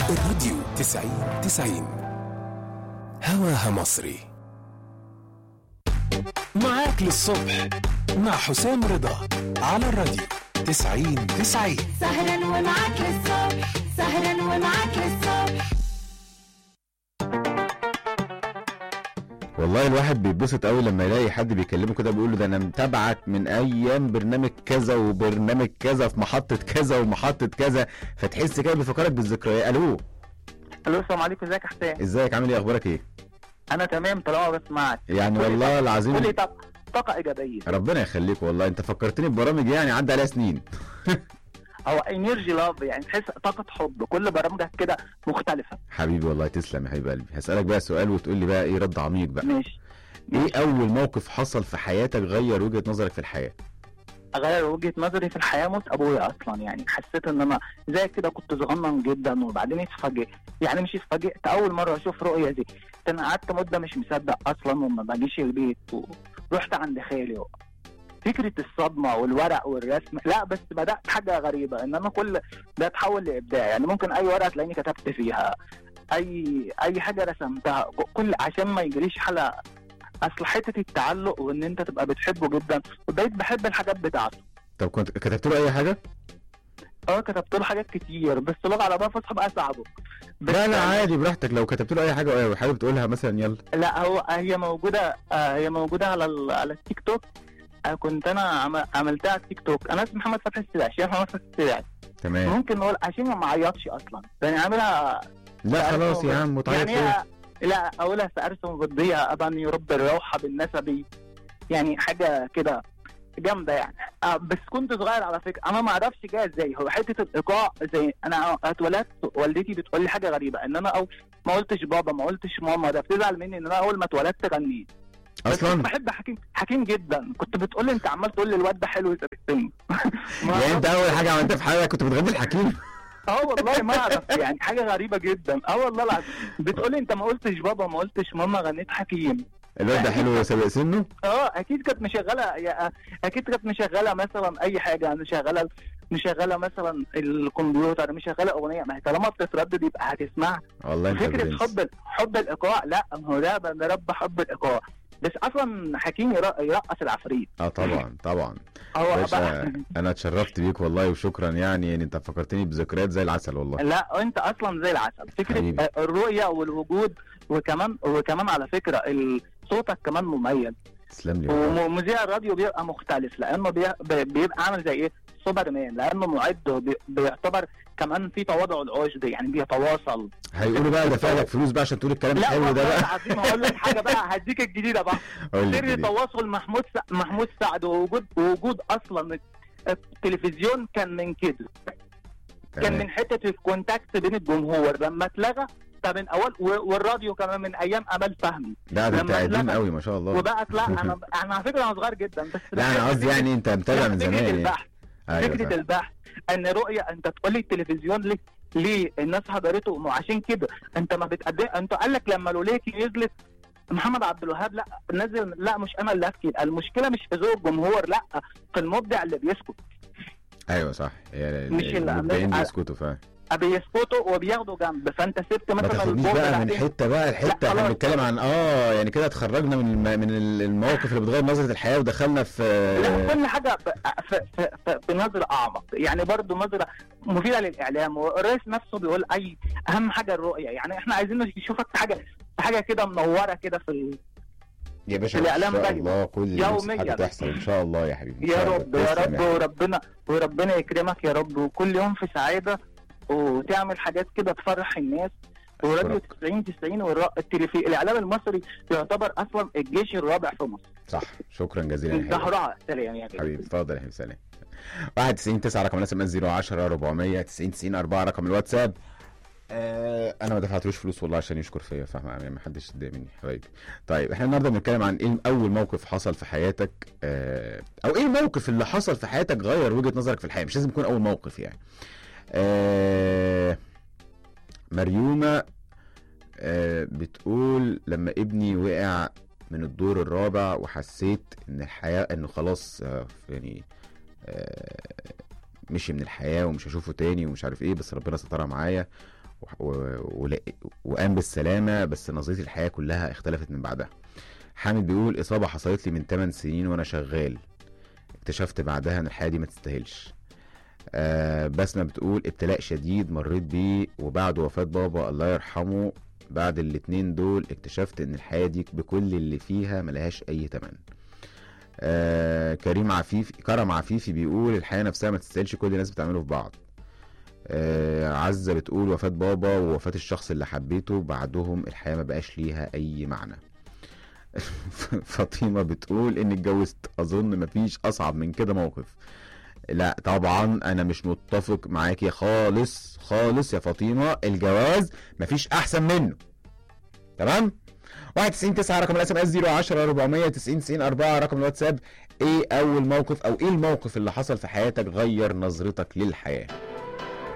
الراديو تسعين تسعين هواها مصري معاك للصبح مع حسام رضا على الراديو تسعين تسعين سهرا ومعاك للصبح سهرا ومعاك للصبح والله الواحد بيتبسط قوي لما يلاقي حد بيكلمه كده بيقول له ده انا متابعك من ايام برنامج كذا وبرنامج كذا في محطه كذا ومحطه كذا فتحس كده بيفكرك بالذكريات الو الو السلام عليكم ازيك يا حسام ازيك عامل ايه اخبارك ايه انا تمام طالما بسمعك يعني قولي والله طاقة- العظيم قولي طاقه طاقه ايجابيه ربنا يخليك والله انت فكرتني ببرامج يعني عدى عليها سنين او انرجي لاف يعني تحس طاقه حب كل برامجك كده مختلفه حبيبي والله تسلم يا حبيب قلبي هسالك بقى سؤال وتقول لي بقى ايه رد عميق بقى ماشي ايه اول موقف حصل في حياتك غير وجهه نظرك في الحياه اغير وجهه نظري في الحياه موت ابويا اصلا يعني حسيت ان انا زي كده كنت صغنن جدا وبعدين اتفاجئت يعني مش اتفاجئت اول مره اشوف رؤيه دي انا قعدت مده مش مصدق اصلا وما باجيش البيت ورحت عند خالي فكره الصدمه والورق والرسم لا بس بدات حاجه غريبه ان انا كل ده اتحول لابداع يعني ممكن اي ورقه تلاقيني كتبت فيها اي اي حاجه رسمتها كل عشان ما يجريش حلقه اصل حته التعلق وان انت تبقى بتحبه جدا وبقيت بحب الحاجات بتاعته طب كنت كتبت له اي حاجه اه كتبت له حاجات كتير بس لغه على بقى فصحى بقى صعبه بس لا لا عادي براحتك لو كتبت له اي حاجه او حابب تقولها مثلا يلا لا هو هي موجوده آه هي موجوده على ال- على التيك توك آه كنت انا عم- عملتها على التيك توك انا اسمي محمد فتحي السباعي شيخ محمد فتحي السباعي تمام ممكن نقول عشان ما اعيطش اصلا يعني عاملها لا خلاص يا عم متعيط يعني ليه؟ هي- لا اقولها سأرسم ضديها ابا يرب الروحه بالنسبي يعني حاجه كده جامده يعني آه بس كنت صغير على فكره انا ما اعرفش جايه ازاي هو حته الايقاع زي انا اتولدت والدتي بتقول لي حاجه غريبه ان انا او ما قلتش بابا ما قلتش ماما ده بتزعل مني ان انا اول ما اتولدت غنيت بس كنت اصلا بحب حكيم حكيم جدا كنت بتقول لي انت عمال تقول لي الواد ده حلو في السن ما يعني انت اول حاجه عملتها في حياتك كنت بتغني الحكيم اه والله ما اعرف يعني حاجه غريبه جدا اه والله العظيم بتقولي انت ما قلتش بابا ما قلتش ماما غنيت حكيم الواد ده حلو سابق سنه اه اكيد كانت مشغله يا- اكيد كانت مشغله مثلا اي حاجه مشغله مشغله مثلا الكمبيوتر مشغله اغنيه ما هي طالما بتتردد يبقى هتسمعها والله انت فكره برنس. حب حب الايقاع لا ما هو ده ده رب حب الايقاع بس اصلا حكيم يرق- يرقص العفريت اه طبعا طبعا هو باشا بقى انا اتشرفت بيك والله وشكرا يعني يعني انت فكرتني بذكريات زي العسل والله لا انت اصلا زي العسل فكره حبيبي. الرؤيه والوجود وكمان وكمان على فكره ال- صوتك كمان مميز تسلم لي والله. ومذيع الراديو بيبقى مختلف لانه بي- بي- بيبقى عامل زي ايه سوبر مان لانه معد وبي- بيعتبر كمان في تواضع العشب يعني بيتواصل هيقولوا بقى دافع لك فلوس بقى عشان تقول الكلام لا الحلو ده والله بقى العظيم هقول لك حاجه بقى هديك الجديده بقى قول لي سر الجديد. تواصل محمود س... محمود سعد ووجود ووجود اصلا التلفزيون كان من كده كان تمام. من حته الكونتاكت بين الجمهور لما اتلغى ده من اول و- والراديو كمان من ايام امال فهمي لا ده انت لما قديم اتلغى قوي ما شاء الله وبقت لا انا انا على فكره انا صغير جدا بس لا انا بحب قصدي فكرة- يعني انت متابع من فكرة زمان يعني البحث ايوه فكره فاهم. البحث ان رؤيه انت تقول لي التلفزيون ليه ليه الناس حضرته ما عشان كده انت ما بتقدم انت قال لك لما لوليكي نزلت محمد عبد الوهاب لا نزل لا مش انا اللي ابكي المشكله مش في ذوق الجمهور لا في المبدع اللي بيسكت ايوه صح هي مش اللي- المبدعين مش- بيسكتوا فعلا بيسكتوا وبياخدوا جنب فانت سبت ما مثلا تاخدنيش الجمله بقى من بعدين- حته بقى الحته احنا خلاص. بنتكلم عن اه يعني كده اتخرجنا من الم... من المواقف اللي بتغير نظره الحياه ودخلنا في لا كل حاجه ب- في, في, في, في نظره اعمق يعني برضو نظره مفيده للاعلام والرئيس نفسه بيقول اي اهم حاجه الرؤيه يعني احنا عايزين نشوفك في حاجه في حاجه كده منوره كده في ال... يا باشا الإعلام ان شاء دايما. الله كل يومياً. حاجه تحصل ان شاء الله يا حبيبي إن يا شاء الله. رب يا تسلم رب حبيبي. وربنا وربنا يكرمك يا رب وكل يوم في سعاده وتعمل حاجات كده تفرح الناس وراديو أشكرك. 90 90 والتلفي الاعلام المصري يعتبر اصلا الجيش الرابع في مصر صح شكرا جزيلا يا حبيبي ظهرها سلام يا حبيبي اتفضل يا حبيبي سلام 91 9 رقم الاس ام اس 010 400 90 90 4 رقم الواتساب آه انا ما دفعتلوش فلوس والله عشان يشكر فيا فاهم يعني ما حدش يتضايق مني حبايبي طيب احنا النهارده بنتكلم عن ايه اول موقف حصل في حياتك آه او ايه الموقف اللي حصل في حياتك غير وجهه نظرك في الحياه مش لازم يكون اول موقف يعني آه مريومه آه بتقول لما ابني وقع من الدور الرابع وحسيت ان الحياه انه خلاص آه يعني آه مشي من الحياه ومش هشوفه تاني ومش عارف ايه بس ربنا سترها معايا و... و... وقام بالسلامه بس نظرتي الحياه كلها اختلفت من بعدها حامد بيقول اصابه حصلت لي من 8 سنين وانا شغال اكتشفت بعدها ان الحياه دي ما تستاهلش آه بسمة بتقول ابتلاء شديد مريت بيه وبعد وفاة بابا الله يرحمه بعد الاتنين دول اكتشفت ان الحياة دي بكل اللي فيها ملهاش اي تمن آه كريم عفيفي كرم عفيفي بيقول الحياة نفسها ما تستاهلش كل الناس بتعمله في بعض آه عزة بتقول وفاة بابا ووفاة الشخص اللي حبيته بعدهم الحياة ما بقاش ليها اي معنى فاطمة بتقول اني اتجوزت اظن مفيش اصعب من كده موقف لا طبعا انا مش متفق معاكي خالص خالص يا فاطمه الجواز مفيش احسن منه تمام 91 9 رقم الاس ام اس 010 490 90 4 رقم الواتساب ايه اول موقف او ايه الموقف اللي حصل في حياتك غير نظرتك للحياه